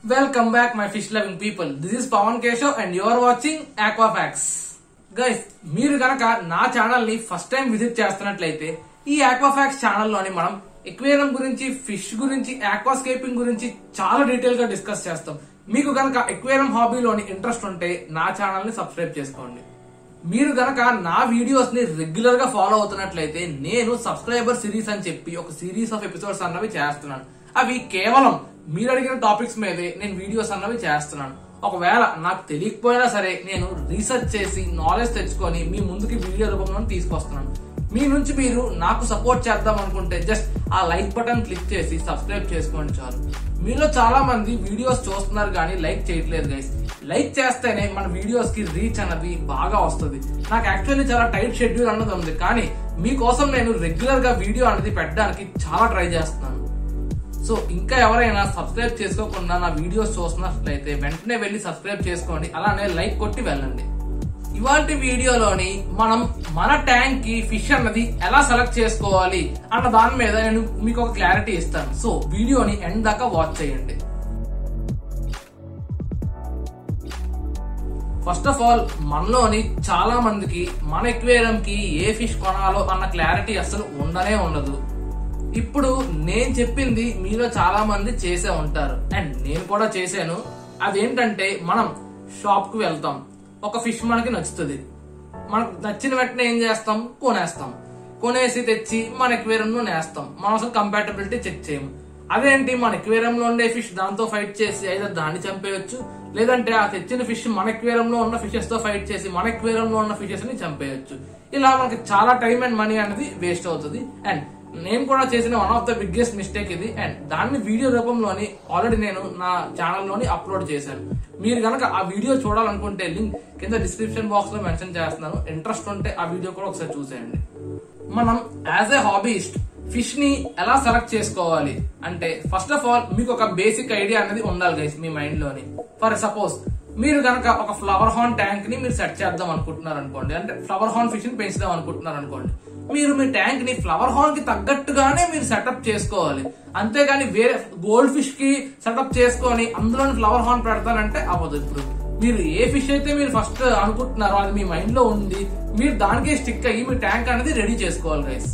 Welcome back my fish loving people. This is Pawan Keshav and you are watching Aquafax. Guys మీరు గనక నా channel ని first time visit చేస్తున్నట్లయితే ఈ ఆక్వాఫాక్స్ ఛానల్లోని మనం ఎక్వేరియం గురించి ఫిష్ గురించి ఆక్వాస్కేపింగ్ గురించి చాలా డీటెయిల్ గా డిస్కస్ చేస్తాం మీకు గనక ఎక్వేరియం హాబీలోని ఇంట్రెస్ట్ ఉంటే నా ఛానల్ ని సబ్స్క్రైబ్ చేసుకోండి మీరు గనక నా వీడియోస్ ని రెగ్యులర్ గా ఫాలో అవుతున్నట్లయితే నేను సబ్స్క్రైబర్ సిరీస్ అని చెప్పి ఒక సిరీస్ ఆఫ్ ఎపిసోడ్స్ అన్నవి చేస్తున్నాను అవి కేవలం మీరు అడిగిన టాపిక్స్ మీదే నేను వీడియోస్ అన్నవి చేస్తున్నాను ఒకవేళ నాకు తెలియకపోయినా సరే నేను రీసెర్చ్ చేసి నాలెడ్జ్ తెచ్చుకొని మీ ముందుకి వీడియో రూపంలో తీసుకొస్తున్నాను మీ నుంచి మీరు నాకు సపోర్ట్ చేద్దాం అనుకుంటే జస్ట్ ఆ లైక్ బటన్ క్లిక్ చేసి సబ్స్క్రైబ్ చేసుకోండి చాలు మీలో చాలా మంది వీడియోస్ చూస్తున్నారు కానీ లైక్ చేయట్లేదు గైస్ లైక్ చేస్తేనే మన వీడియోస్ కి రీచ్ అన్నది బాగా వస్తుంది నాకు యాక్చువల్లీ చాలా టైట్ షెడ్యూల్ అన్నది ఉంది కానీ మీకోసం నేను రెగ్యులర్ గా వీడియో అనేది పెట్టడానికి చాలా ట్రై చేస్తున్నాను సో ఇంకా ఎవరైనా సబ్స్క్రైబ్ చేసుకోకుండా నా వీడియోస్ చూస్తున్నట్లయితే వెంటనే వెళ్ళి సబ్స్క్రైబ్ చేసుకోండి అలానే లైక్ కొట్టి వెళ్ళండి ఇవాటి వీడియోలోని మనం మన ట్యాంక్ కి ఫిష్ అన్నది ఎలా సెలెక్ట్ చేసుకోవాలి అన్న దాని మీద నేను మీకు ఒక క్లారిటీ ఇస్తాను సో వీడియోని ఎండ్ దాకా వాచ్ చేయండి ఫస్ట్ ఆఫ్ ఆల్ మనలోని చాలా మందికి మన ఎక్వేరియం కి ఏ ఫిష్ కొనాలో అన్న క్లారిటీ అసలు ఉండనే ఉండదు ఇప్పుడు నేను చెప్పింది మీలో చాలా మంది చేసే ఉంటారు అండ్ నేను కూడా చేశాను అదేంటంటే మనం షాప్ కు వెళ్తాం ఒక ఫిష్ మనకి నచ్చుతుంది మనకు నచ్చిన వెంటనే ఏం చేస్తాం కొనేస్తాం కొనేసి తెచ్చి మన ఎక్వేరియంలో నేస్తాం మనం అసలు కంపాటబిలిటీ చెక్ చేయము అదేంటి మన ఎక్వేరియంలో ఉండే ఫిష్ దాంతో ఫైట్ చేసి అయితే దాన్ని చంపేయచ్చు లేదంటే ఆ తెచ్చిన ఫిష్ మన ఎక్వేరియంలో ఉన్న ఫిషెస్ తో ఫైట్ చేసి మన ఎక్వేరియంలో ఉన్న ఫిషెస్ ని చంపేయచ్చు ఇలా మనకి చాలా టైం అండ్ మనీ అనేది వేస్ట్ అవుతుంది అండ్ నేను కూడా చేసిన one of the biggest mistake ఇది అండ్ దాన్ని వీడియో రూపంలోని ఆల్రెడీ నేను నా ఛానల్లోని అప్లోడ్ చేశాను మీరు కనుక ఆ వీడియో చూడాలనుకుంటే లింక్ కింద డిస్క్రిప్షన్ బాక్స్ లో మెన్షన్ చేస్తున్నాను ఇంట్రెస్ట్ ఉంటే ఆ వీడియో కూడా ఒకసారి చూసేయండి మనం యాజ్ ఏ హాబీస్ట్ ఫిష్ ని ఎలా సెలెక్ట్ చేసుకోవాలి అంటే ఫస్ట్ ఆఫ్ ఆల్ మీకు ఒక బేసిక్ ఐడియా అనేది ఉండాలి గైస్ మీ మైండ్ లోని ఫర్ సపోజ్ మీరు గనక ఒక ఫ్లవర్ హార్న్ ట్యాంక్ ని మీరు సెట్ చేద్దాం అనుకుంటున్నారు అనుకోండి అంటే ఫ్లవర్ హార్న్ ఫిష్ ని పెంచుదాం అనుకుంటున్నారు అనుకోండి మీరు మీ ట్యాంక్ ని ఫ్లవర్ హార్న్ కి తగ్గట్టుగానే మీరు సెటప్ చేసుకోవాలి అంతేగాని వేరే గోల్డ్ ఫిష్ కి సెటప్ చేసుకొని అందులోని ఫ్లవర్ హార్న్ పెడతానంటే అవ్వదు ఇప్పుడు మీరు ఏ ఫిష్ అయితే మీరు ఫస్ట్ అనుకుంటున్నారో అది మీ మైండ్ లో ఉంది మీరు దానికే స్టిక్ అయ్యి మీ ట్యాంక్ అనేది రెడీ చేసుకోవాలి గైస్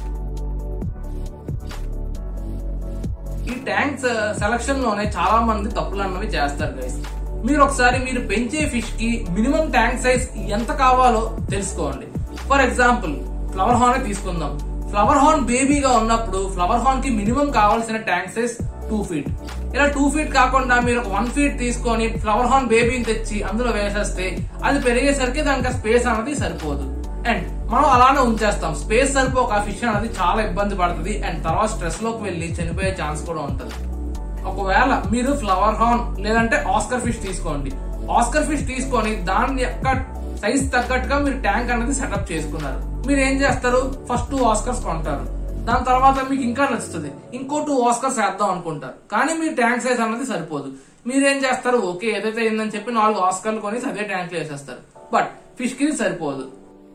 ఈ ట్యాంక్స్ సెలక్షన్ లోనే చాలా మంది తప్పులు అన్నవి చేస్తారు గైస్ మీరు ఒకసారి మీరు పెంచే ఫిష్ కి మినిమం ట్యాంక్ సైజ్ ఎంత కావాలో తెలుసుకోండి ఫర్ ఎగ్జాంపుల్ ఫ్లవర్ హార్న్ తీసుకుందాం ఫ్లవర్ హార్న్ బేబీగా ఉన్నప్పుడు ఫ్లవర్ హార్న్ కి మినిమం కావాల్సిన ట్యాంక్ సైజ్ టూ ఫీట్ ఇలా టూ ఫీట్ కాకుండా మీరు ఒక వన్ ఫీట్ తీసుకొని ఫ్లవర్ హార్న్ బేబీని తెచ్చి అందులో వేసేస్తే అది పెరిగేసరికి దానికి స్పేస్ అనేది సరిపోదు అండ్ మనం అలానే ఉంచేస్తాం స్పేస్ సరిపోక ఫిష్ అనేది చాలా ఇబ్బంది పడుతుంది అండ్ తర్వాత స్ట్రెస్ లోకి వెళ్ళి చనిపోయే ఛాన్స్ కూడా ఉంటది ఒకవేళ మీరు ఫ్లవర్ హార్న్ లేదంటే ఆస్కర్ ఫిష్ తీసుకోండి ఆస్కర్ ఫిష్ తీసుకొని దాని యొక్క సైజ్ తగ్గట్టుగా మీరు ట్యాంక్ అనేది సెటప్ చేసుకున్నారు మీరు ఏం చేస్తారు ఫస్ట్ టూ ఆస్కర్స్ కొంటారు దాని తర్వాత మీకు ఇంకా నచ్చుతుంది ఇంకో టూ ఆస్కర్స్ వేద్దాం అనుకుంటారు కానీ మీ ట్యాంక్ సైజ్ అనేది సరిపోదు మీరేం చేస్తారు ఓకే ఏదైతే అయిందని చెప్పి నాలుగు ఆస్కర్లు కొనేసి అదే ట్యాంక్ లో వేసేస్తారు బట్ ఫిష్ కి సరిపోదు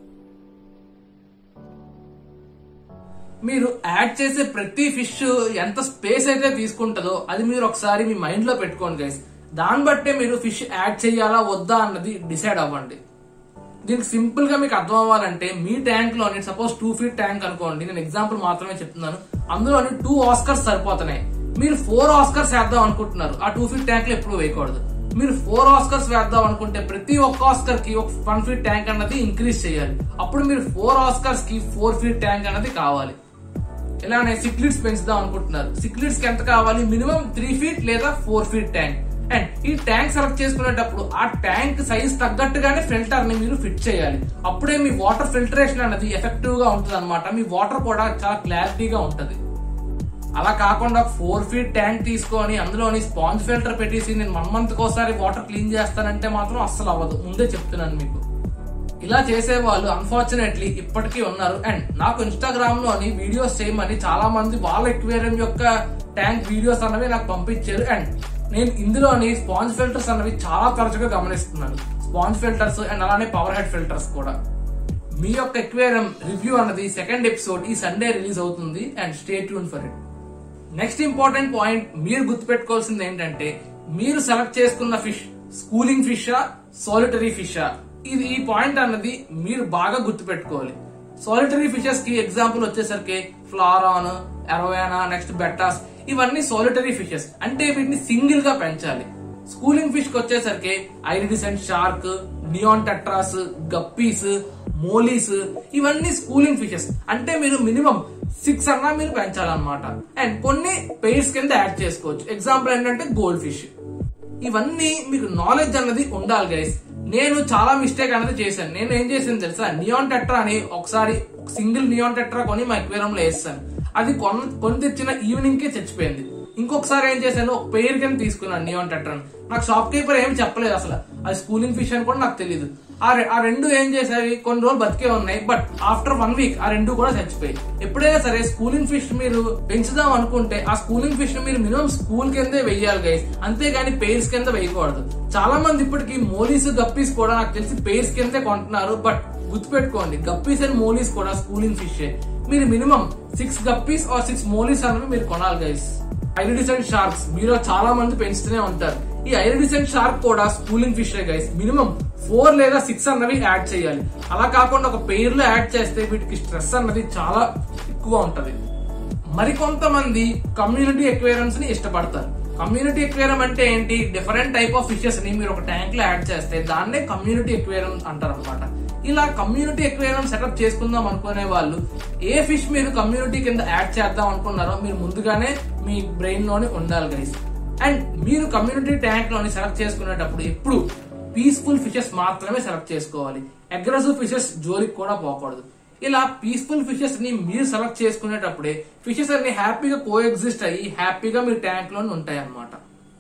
మీరు యాడ్ చేసే ప్రతి ఫిష్ ఎంత స్పేస్ అయితే తీసుకుంటుందో అది మీరు ఒకసారి మీ మైండ్ లో పెట్టుకోండి గైస్ దాన్ని బట్టే మీరు ఫిష్ యాడ్ చేయాలా వద్దా అన్నది డిసైడ్ అవ్వండి దీనికి సింపుల్ గా మీకు అర్థం అవ్వాలంటే మీ ట్యాంక్ లోని సపోజ్ టూ ఫీట్ ట్యాంక్ అనుకోండి నేను ఎగ్జాంపుల్ మాత్రమే చెప్తున్నాను అందులోని టూ ఆస్కర్స్ సరిపోతున్నాయి మీరు ఫోర్ ఆస్కర్స్ వేద్దాం అనుకుంటున్నారు ఆ టూ ఫీట్ ట్యాంక్ లో ఎప్పుడు వేయకూడదు మీరు ఫోర్ ఆస్కర్స్ వేద్దాం అనుకుంటే ప్రతి ఒక్క ఆస్కర్ కి ఒక వన్ ఫీట్ ట్యాంక్ అన్నది ఇంక్రీజ్ చేయాలి అప్పుడు మీరు ఫోర్ ఆస్కర్స్ కి ఫోర్ ఫీట్ ట్యాంక్ అన్నది కావాలి ఇలానే సిక్లిడ్స్ పెంచుదాం అనుకుంటున్నారు సిక్లిడ్స్ కి ఎంత కావాలి మినిమం త్రీ ఫీట్ లేదా ఫోర్ ఫీట్ ట్యాంక్ అండ్ ఈ ట్యాంక్ సెలెక్ట్ చేసుకునేటప్పుడు ఆ ట్యాంక్ సైజ్ తగ్గట్టుగానే ఫిల్టర్ ని మీరు ఫిట్ చేయాలి అప్పుడే మీ వాటర్ ఫిల్టరేషన్ అనేది ఎఫెక్టివ్ గా ఉంటుంది అనమాట మీ వాటర్ కూడా చాలా క్లారిటీగా ఉంటది అలా కాకుండా ఫోర్ ఫీట్ ట్యాంక్ తీసుకొని అందులోని స్పాంజ్ ఫిల్టర్ పెట్టేసి నేను వన్ మంత్ ఒకసారి వాటర్ క్లీన్ చేస్తానంటే మాత్రం అస్సలు అవ్వదు ముందే చెప్తున్నాను మీకు ఇలా చేసే వాళ్ళు అన్ఫార్చునేట్లీ ఇప్పటికీ ఉన్నారు అండ్ నాకు ఇన్స్టాగ్రామ్ లోని వీడియోస్ చేయమని చాలా మంది వాళ్ళ ఎక్వేరియం యొక్క ట్యాంక్ వీడియోస్ అన్నవి నాకు పంపించారు అండ్ నేను ఇందులోని స్పాంజ్ ఫిల్టర్స్ అన్నవి చాలా తరచుగా గమనిస్తున్నాను స్పాంజ్ ఫిల్టర్స్ అండ్ అలానే పవర్ హెడ్ ఫిల్టర్స్ కూడా మీ యొక్క ఎక్వేరియం రివ్యూ అన్నది సెకండ్ ఎపిసోడ్ ఈ సండే రిలీజ్ అవుతుంది and stay tune for it next important point మీరు గుర్తుపెట్టుకోవాల్సింది ఏంటంటే మీరు సెలెక్ట్ చేసుకున్న ఫిష్ స్కూలింగ్ ఫిషా సోలిటరీ ఫిషా ఇది ఈ పాయింట్ అన్నది మీరు బాగా గుర్తుపెట్టుకోవాలి సోలిటరీ ఫిషెస్ కి ఎగ్జాంపుల్ వచ్చేసరికి ఫ్లారాన్ ఎరోయానా నెక్స్ట్ బెట్టాస్ ఇవన్నీ సోలిటరీ ఫిషెస్ అంటే వీటిని సింగిల్ గా పెంచాలి స్కూలింగ్ ఫిష్ కి వచ్చేసరికి iridescent shark neon tetras guppies mollies ఇవన్నీ స్కూలింగ్ ఫిషెస్ అంటే మీరు మినిమం సిక్స్ అన్నా మీరు పెంచాలన్నమాట అండ్ కొన్ని పెయిర్స్ కింద యాడ్ చేసుకోవచ్చు ఎగ్జాంపుల్ ఏంటంటే గోల్డ్ ఫిష్ ఇవన్నీ మీకు నాలెడ్జ్ అన్నది ఉండాలి గైస్ నేను చాలా మిస్టేక్ అనేది చేశాను నేను ఏం చేసాను తెలుసా నియాన్ టెట్రా అని ఒకసారి సింగిల్ నియాన్ టెట్రా కొని మా ఎక్వేరియం లో వేస్తాను అది కొన కొని తెచ్చిన ఈవినింగ్ కే చచ్చిపోయింది ఇంకొకసారి ఏం చేశాను ఒక పేరు కింద తీసుకున్నాను నియాన్ టెట్రాని నాకు షాప్ కీపర్ ఏం చెప్పలేదు అసలు అది స్కూలింగ్ ఫిష్ అని కూడా నాకు తెలియదు ఆ రె- ఆ రెండు ఏం చేసావి కొన్ని రోజులు బతికే ఉన్నాయి బట్ ఆఫ్టర్ వన్ వీక్ ఆ రెండు కూడా చచ్చిపోయి ఎప్పుడైనా సరే స్కూలింగ్ ఫిష్ మీరు పెంచుదాం అనుకుంటే ఆ స్కూలింగ్ ఫిష్ మీరు మినిమం స్కూల్ కిందే వెయ్యాలి గైస్ అంతేగాని పేర్స్ కింద వేయకూడదు చాలా మంది ఇప్పటికి మోలీస్ గప్పీస్ కూడా నాకు తెలిసి పేర్స్ కిందే కొంటున్నారు బట్ గుర్తుపెట్టుకోండి గప్పీస్ అండ్ మోలీస్ కూడా స్కూలింగ్ ఫిష్ మీరు minimum six guppies or six mollies అనేవి మీరు కొనాలి గైస్ ఐరిడిసెంట్ షార్క్స్ మీరు చాలా మంది పెంచుతూనే ఉంటారు ఈ ఐరిడిసెంట్ షార్క్ కూడా schooling fish guys minimum four లేదా సిక్స్ అన్నవి యాడ్ చేయాలి అలా కాకుండా ఒక పెయిర్ లో యాడ్ చేస్తే వీటికి స్ట్రెస్ అన్నది చాలా ఎక్కువ ఉంటది మరికొంతమంది కమ్యూనిటీ ఎక్వేరియమ్స్ ని ఇష్టపడతారు కమ్యూనిటీ ఎక్వేరియం అంటే ఏంటి డిఫరెంట్ టైప్ ఆఫ్ ఫిషెస్ ని మీరు ఒక ట్యాంక్ లో యాడ్ చేస్తే దాన్నే కమ్యూనిటీ ఎక్వేరియం అంటారు అనమాట ఇలా కమ్యూనిటీ ఎక్వేరియం సెటప్ చేసుకుందాం అనుకునే వాళ్ళు ఏ ఫిష్ మీరు కమ్యూనిటీ కింద యాడ్ చేద్దాం అనుకున్నారో మీరు ముందుగానే మీ బ్రెయిన్ లోనే ఉండాలి గైస్ అండ్ మీరు కమ్యూనిటీ ట్యాంక్ లోని సెలెక్ట్ చేసుకునేటప్పుడు ఎప్పుడు పీస్ఫుల్ ఫిషెస్ మాత్రమే సెలెక్ట్ చేసుకోవాలి అగ్రెసివ్ ఫిషెస్ జోలికి కూడా పోకూడదు ఇలా పీస్ఫుల్ ఫిషెస్ ని మీరు సెలెక్ట్ చేసుకునేటప్పుడే ఫిషెస్ అన్ని హ్యాపీగా కో ఎగ్జిస్ట్ అయ్యి హ్యాపీగా మీ ట్యాంక్ లో ఉంటాయి అన్నమాట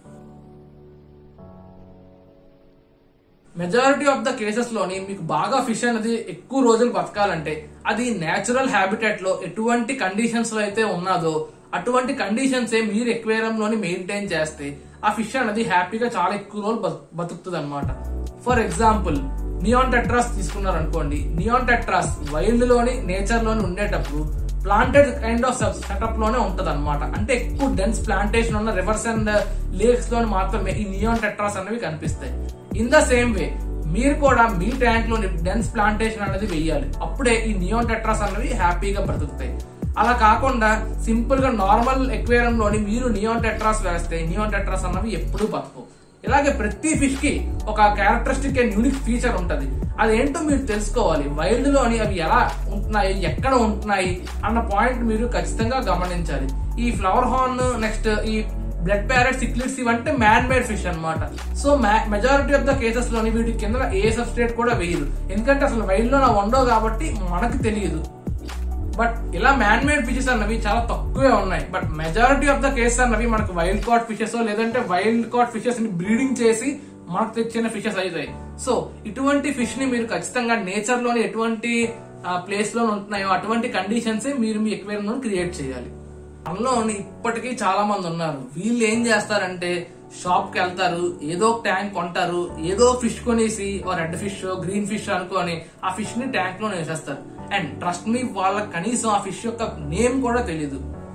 మెజారిటీ ఆఫ్ ద కేసెస్ లోని మీకు బాగా ఫిష్ అనేది ఎక్కువ రోజులు బతకాలంటే అది నేచురల్ హ్యాబిటెట్ లో ఎటువంటి కండిషన్స్ లో అయితే ఉన్నదో అటువంటి కండిషన్స్ ఏ మీరు ఎక్వేరియం లోని మెయింటైన్ చేస్తే ఆ ఫిష్ అనేది హ్యాపీగా చాలా ఎక్కువ రోజులు బతుకుతుంది అనమాట ఫర్ ఎగ్జాంపుల్ నియాన్ టెట్రాస్ తీసుకున్నారు అనుకోండి నియాన్ టెట్రాస్ వైల్డ్ లోని నేచర్ లోని ఉండేటప్పుడు ప్లాంటెడ్ కైండ్ ఆఫ్ సెటప్ లోనే ఉంటది అనమాట అంటే ఎక్కువ డెన్స్ ప్లాంటేషన్ ఉన్న రివర్స్ అండ్ లేక్స్ లోని మాత్రమే ఈ నియాన్ టెట్రాస్ అనేవి కనిపిస్తాయి ఇన్ ద సేమ్ వే మీరు కూడా మీ ట్యాంక్ లోని డెన్స్ ప్లాంటేషన్ అనేది వెయ్యాలి అప్పుడే ఈ నియాన్ టెట్రాస్ అనేవి హ్యాపీగా బ్రతుకుతాయి అలా కాకుండా సింపుల్ గా నార్మల్ ఎక్వేరియం లోని మీరు నియాన్ టెట్రాస్ వేస్తే నియాన్ టెట్రాస్ అన్నవి ఎప్పుడూ బతకవు ఇలాగే ప్రతి ఫిష్ కి ఒక క్యారెక్టరిస్టిక్ అండ్ యూనిక్ ఫీచర్ ఉంటది అదేంటో మీరు తెలుసుకోవాలి వైల్డ్ లోని అవి ఎలా ఉంటున్నాయి ఎక్కడ ఉంటున్నాయి అన్న పాయింట్ మీరు ఖచ్చితంగా గమనించాలి ఈ ఫ్లవర్ హార్న్ నెక్స్ట్ ఈ బ్లడ్ ప్యారెట్ సిక్లిడ్స్ ఇవంటే మ్యాన్ మేడ్ ఫిష్ అన్నమాట so majority of the cases లోని వీటి కింద ఏ సబ్స్ట్రేట్ కూడా వేయరు ఎందుకంటే అసలు వైల్డ్ లో నా ఉండవు కాబట్టి మనకు తెలియదు బట్ ఇలా మ్యాన్ మేడ్ ఫిషెస్ అన్నవి చాలా తక్కువే ఉన్నాయి but majority of the cases అన్నవి మనకు వైల్డ్ కాట్ ఫిషెస్ లేదంటే వైల్డ్ కాట్ ఫిషెస్ ని బ్రీడింగ్ చేసి మనకు తెచ్చిన ఫిషెస్ అవుతాయి సో ఇటువంటి ఫిష్ ని మీరు ఖచ్చితంగా నేచర్ లోని ఎటువంటి ప్లేస్ లో ఉంటున్నాయో అటువంటి కండిషన్స్ మీరు మీ ఎక్వేరియం లో క్రియేట్ చేయాలి అందులో ఇప్పటికీ చాలా మంది ఉన్నారు వీళ్ళు ఏం చేస్తారంటే షాప్ కి వెళ్తారు ఏదో ఒక ట్యాంక్ కొంటారు ఏదో ఫిష్ కొనేసి రెడ్ ఫిష్ గ్రీన్ ఫిష్ అనుకొని ఆ ఫిష్ ని ట్యాంక్ లో వేసేస్తారు అండ్ ట్రస్ట్ మీ వాళ్ళకి కనీసం ఆ ఫిష్ యొక్క నేమ్ కూడా తెలియదు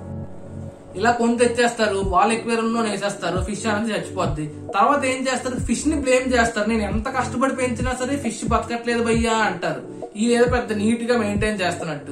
ఇలా కొని తెచ్చేస్తారు వాళ్ళ ఎక్వేరియంలో వేసేస్తారు ఫిష్ అనేది చచ్చిపోద్ది తర్వాత ఏం చేస్తారు ఫిష్ ని బ్లేమ్ చేస్తారు నేను ఎంత కష్టపడి పెంచినా సరే ఫిష్ బతకట్లేదు భయ్యా అంటారు ఇది ఏదో పెద్ద నీట్ గా మెయింటైన్ చేస్తున్నట్టు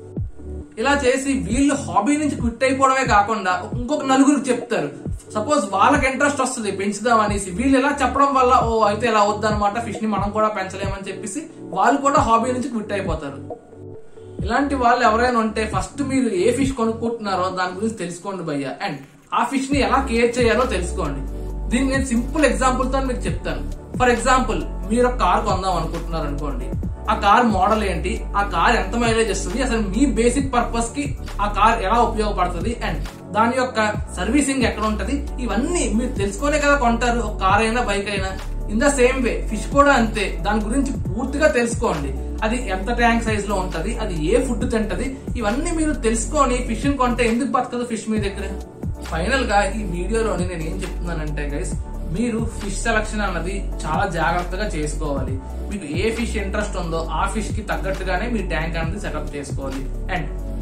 ఇలా చేసి వీళ్ళు హాబీ నుంచి క్విట్ అయిపోవడమే కాకుండా ఇంకొక నలుగురికి చెప్తారు సపోజ్ వాళ్ళకి ఇంట్రెస్ట్ వస్తుంది పెంచుదాం అనేసి వీళ్ళు ఇలా చెప్పడం వల్ల ఓ అయితే ఇలా వద్దనమాట ఫిష్ ని మనం కూడా పెంచలేమని చెప్పేసి వాళ్ళు కూడా హాబీ నుంచి క్విట్ అయిపోతారు ఇలాంటి వాళ్ళు ఎవరైనా ఉంటే ఫస్ట్ మీరు ఏ ఫిష్ కొనుక్కుంటున్నారో దాని గురించి తెలుసుకోండి భయ్య అండ్ ఆ ఫిష్ ని ఎలా కేర్ చేయాలో తెలుసుకోండి దీన్ని నేను సింపుల్ ఎగ్జాంపుల్ తో మీకు చెప్తాను ఫర్ ఎగ్జాంపుల్ మీరు ఒక కార్ కొందాం అనుకుంటున్నారు అనుకోండి ఆ కార్ మోడల్ ఏంటి ఆ కార్ ఎంత మైలేజ్ ఇస్తుంది అసలు మీ బేసిక్ పర్పస్ కి ఆ కార్ ఎలా ఉపయోగపడుతుంది అండ్ దాని యొక్క సర్వీసింగ్ ఎక్కడ ఉంటది ఇవన్నీ మీరు తెలుసుకునే కదా కొంటారు ఒక కార్ అయినా బైక్ అయినా in the same way fish కూడా అంతే దాని గురించి పూర్తిగా తెలుసుకోండి అది ఎంత ట్యాంక్ సైజ్ లో ఉంటది అది ఏ ఫుడ్ తింటది ఇవన్నీ మీరు తెలుసుకొని ఫిష్ కొంటే ఎందుకు బతకదు ఫిష్ మీ దగ్గర ఫైనల్ గా ఈ వీడియోలోని నేను ఏం చెప్తున్నానంటే గైస్ మీరు ఫిష్ సెలక్షన్ అన్నది చాలా జాగ్రత్తగా చేసుకోవాలి మీకు ఏ ఫిష్ ఇంట్రెస్ట్ ఉందో ఆ ఫిష్ కి తగ్గట్టుగానే మీ ట్యాంక్ అనేది సెటప్ చేసుకోవాలి అండ్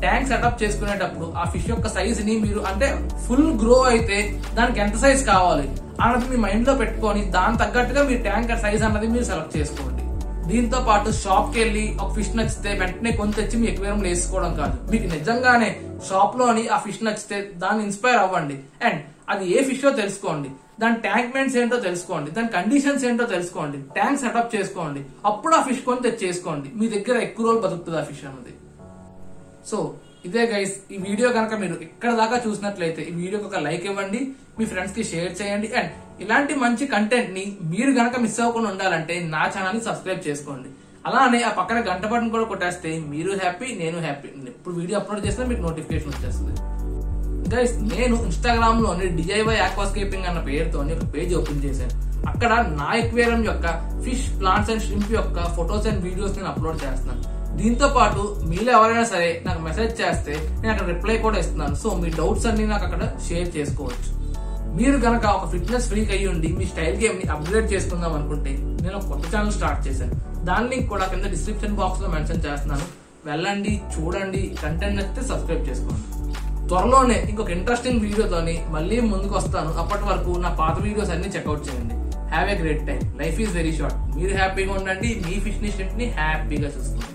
ట్యాంక్ సెటప్ చేసుకునేటప్పుడు ఆ ఫిష్ యొక్క సైజ్ ని మీరు అంటే ఫుల్ గ్రో అయితే దానికి ఎంత సైజ్ కావాలి అన్నది మీ మైండ్ లో పెట్టుకొని దాని తగ్గట్టుగా మీ ట్యాంక్ సైజ్ అన్నది మీరు సెలెక్ట్ చేసుకోండి దీంతో పాటు షాప్ కి వెళ్ళి ఒక ఫిష్ నచ్చితే వెంటనే కొని తెచ్చి మీ ఎక్వేరియం వేసుకోవడం కాదు మీకు నిజంగానే షాప్ లోని ఆ ఫిష్ నచ్చితే దాన్ని ఇన్స్పైర్ అవ్వండి అండ్ అది ఏ ఫిష్ తెలుసుకోండి దాని ట్యాంక్ మెంట్స్ ఏంటో తెలుసుకోండి దాని కండిషన్స్ ఏంటో తెలుసుకోండి ట్యాంక్ సెటప్ చేసుకోండి అప్పుడు ఆ ఫిష్ కొని తెచ్చేసుకోండి మీ దగ్గర ఎక్కువ రోజులు బతుకుతుంది ఆ ఫిష్ అన్నది సో ఇదే గైస్ ఈ వీడియో కనుక మీరు ఇక్కడ దాకా చూసినట్లయితే ఈ వీడియోకి ఒక లైక్ ఇవ్వండి మీ ఫ్రెండ్స్ కి షేర్ చేయండి అండ్ ఇలాంటి మంచి కంటెంట్ ని మీరు గనక మిస్ అవ్వకుండా ఉండాలంటే నా ఛానల్ ని సబ్స్క్రైబ్ చేసుకోండి అలానే ఆ పక్కన గంట బటన్ కూడా కొట్టేస్తే మీరు హ్యాపీ నేను హ్యాపీ ఇప్పుడు వీడియో అప్లోడ్ చేస్తే మీకు నోటిఫికేషన్ వచ్చేస్తుంది గైస్ నేను ఇన్స్టాగ్రామ్ లోని డిఐవై ఆక్వాస్కేపింగ్ అన్న పేరుతో ఒక పేజ్ ఓపెన్ చేశాను అక్కడ నా ఎక్వేరియం యొక్క ఫిష్ ప్లాంట్స్ అండ్ షింప్ యొక్క ఫొటోస్ అండ్ వీడియోస్ నేను అప్లోడ్ చేస్తున్నాను దీంతో పాటు మీలో ఎవరైనా సరే నాకు మెసేజ్ చేస్తే నేను అక్కడ రిప్లై కూడా ఇస్తున్నాను సో మీ డౌట్స్ అన్ని నాకు అక్కడ షేర్ చేసుకోవచ్చు మీరు గనక ఒక ఫిట్నెస్ ఫ్రీక్ అయ్యి ఉండి మీ స్టైల్ గేమ్ ని అప్గ్రేడ్ చేసుకుందాం అనుకుంటే నేను ఒక కొత్త ఛానల్ స్టార్ట్ చేశాను దాని లింక్ కూడా కింద డిస్క్రిప్షన్ బాక్స్ లో మెన్షన్ చేస్తున్నాను వెళ్ళండి చూడండి కంటెంట్ నచ్చితే సబ్స్క్రైబ్ చేసుకోండి త్వరలోనే ఇంకొక ఇంట్రెస్టింగ్ వీడియోతోని మళ్ళీ ముందుకు వస్తాను అప్పటి వరకు నా పాత వీడియోస్ అన్ని చెక్అౌట్ చేయండి have a great time life is very short మీరు హ్యాపీగా ఉండండి మీ ఫిష్ ని హ్యాపీగా చూసుకోండి